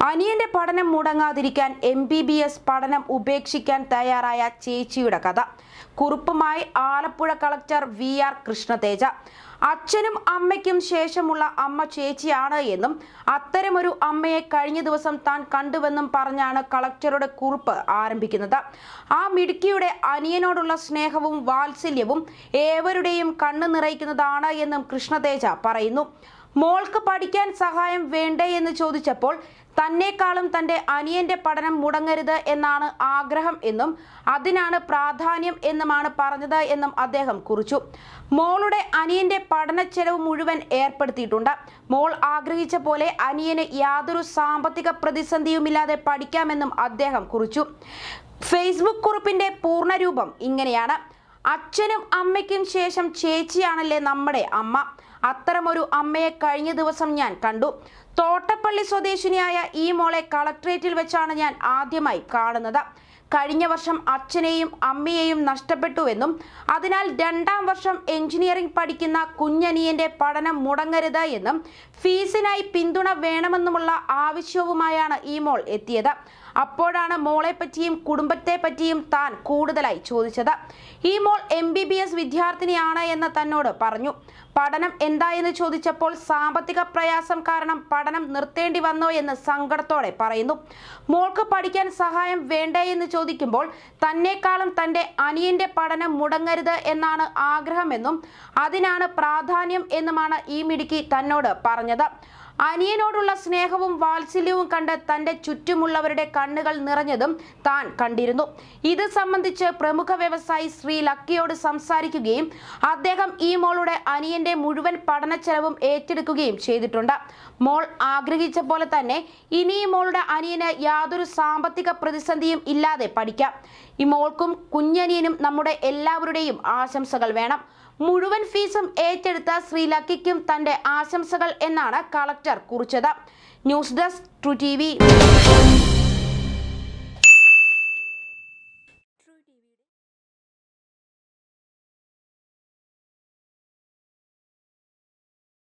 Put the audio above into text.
അനിയന്റെ പഠനം മുടങ്ങാതിരിക്കാൻ എം ബി ബി എസ് പഠനം ഉപേക്ഷിക്കാൻ തയ്യാറായ ചേച്ചിയുടെ കഥ കുറിപ്പുമായി Alappuzha collector V R Krishnateja അച്ഛനും അമ്മയ്ക്കും ശേഷമുള്ള അമ്മ ചേച്ചിയാണ് എന്നും അത്തരമൊരു അമ്മയെ കഴിഞ്ഞ ദിവസം താൻ കണ്ടുവെന്നും പറഞ്ഞാണ് കളക്ടറുടെ കുറിപ്പ് ആരംഭിക്കുന്നത് ആ മിടുക്കിയുടെ അനിയനോടുള്ള സ്നേഹവും വാത്സല്യവും ഏവരുടെയും കണ്ണു നിറയ്ക്കുന്നതാണ് എന്നും കൃഷ്ണതേജ പറയുന്നു മോൾക്ക് പഠിക്കാൻ സഹായം വേണ്ടേ എന്ന് ചോദിച്ചപ്പോൾ തന്നെക്കാളും തന്റെ അനിയന്റെ പഠനം മുടങ്ങരുത് എന്നാണ് ആഗ്രഹം എന്നും അതിനാണ് പ്രാധാന്യം എന്നുമാണ് പറഞ്ഞത് എന്നും അദ്ദേഹം കുറിച്ചു മോളുടെ അനിയന്റെ പഠന ചെലവ് മുഴുവൻ ഏർപ്പെടുത്തിയിട്ടുണ്ട് മോൾ ആഗ്രഹിച്ച പോലെ അനിയന് യാതൊരു സാമ്പത്തിക പ്രതിസന്ധിയുമില്ലാതെ പഠിക്കാമെന്നും അദ്ദേഹം കുറിച്ചു ഫേസ്ബുക്ക് കുറിപ്പിന്റെ പൂർണ്ണരൂപം ഇങ്ങനെയാണ് അച്ഛനും അമ്മയ്ക്കും ശേഷം ചേച്ചിയാണല്ലേ നമ്മുടെ അമ്മ അത്തരമൊരു അമ്മയെ കഴിഞ്ഞ ദിവസം ഞാൻ കണ്ടു തോട്ടപ്പള്ളി സ്വദേശിനിയായ ഈ മോളെ കളക്ട്രേറ്റിൽ വെച്ചാണ് ഞാൻ ആദ്യമായി കാണുന്നത് കഴിഞ്ഞ വർഷം അച്ഛനെയും അമ്മയെയും നഷ്ടപ്പെട്ടുവെന്നും അതിനാൽ രണ്ടാം വർഷം എഞ്ചിനീയറിംഗ് പഠിക്കുന്ന കുഞ്ഞനിയന്റെ പഠനം മുടങ്ങരുത് എന്നും ഫീസിനായി പിന്തുണ വേണമെന്നുമുള്ള ആവശ്യവുമായാണ് ഈ മോൾ എത്തിയത് അപ്പോഴാണ് മോളെ പറ്റിയും കുടുംബത്തെ പറ്റിയും താൻ കൂടുതലായി ചോദിച്ചത് ഈ മോൾ എം ബി ബി എസ് വിദ്യാർത്ഥിനിയാണ് എന്ന് തന്നോട് പറഞ്ഞു പഠനം എന്തായെന്ന് ചോദിച്ചപ്പോൾ സാമ്പത്തിക പ്രയാസം കാരണം പഠനം നിർത്തേണ്ടി വന്നോ എന്ന് സങ്കടത്തോടെ പറയുന്നു മോൾക്ക് പഠിക്കാൻ സഹായം വേണ്ടേ എന്ന് ചോദിക്കുമ്പോൾ തന്നെക്കാളും തന്റെ അനിയന്റെ പഠനം മുടങ്ങരുത് എന്നാണ് ആഗ്രഹമെന്നും അതിനാണ് പ്രാധാന്യം എന്നുമാണ് ഈ മിടുക്കി തന്നോട് പറഞ്ഞത് അനിയനോടുള്ള സ്നേഹവും വാത്സല്യവും കണ്ട് തന്റെ ചുറ്റുമുള്ളവരുടെ കണ്ണുകൾ നിറഞ്ഞതും താൻ കണ്ടിരുന്നു ഇത് സംബന്ധിച്ച് പ്രമുഖ വ്യവസായി ശ്രീ ലക്കിയോട് സംസാരിക്കുകയും അദ്ദേഹം ഈ മോളുടെ അനിയന്റെ മുഴുവൻ പഠന ചെലവും ഏറ്റെടുക്കുകയും ചെയ്തിട്ടുണ്ട് മോൾ ആഗ്രഹിച്ച പോലെ തന്നെ ഇനി ഈ മോളുടെ അനിയന് യാതൊരു സാമ്പത്തിക പ്രതിസന്ധിയും ഇല്ലാതെ പഠിക്കാം ഈ മോൾക്കും കുഞ്ഞനിയനും നമ്മുടെ എല്ലാവരുടെയും ആശംസകൾ വേണം മുഴുവൻ ഫീസും ഏറ്റെടുത്ത ശ്രീ ലക്കിക്കും തന്റെ ആശംസകൾ എന്നാണ് കളക്ടർ കുറിച്ചത് ന്യൂസ് ഡെസ്ക് ട്രൂ ടി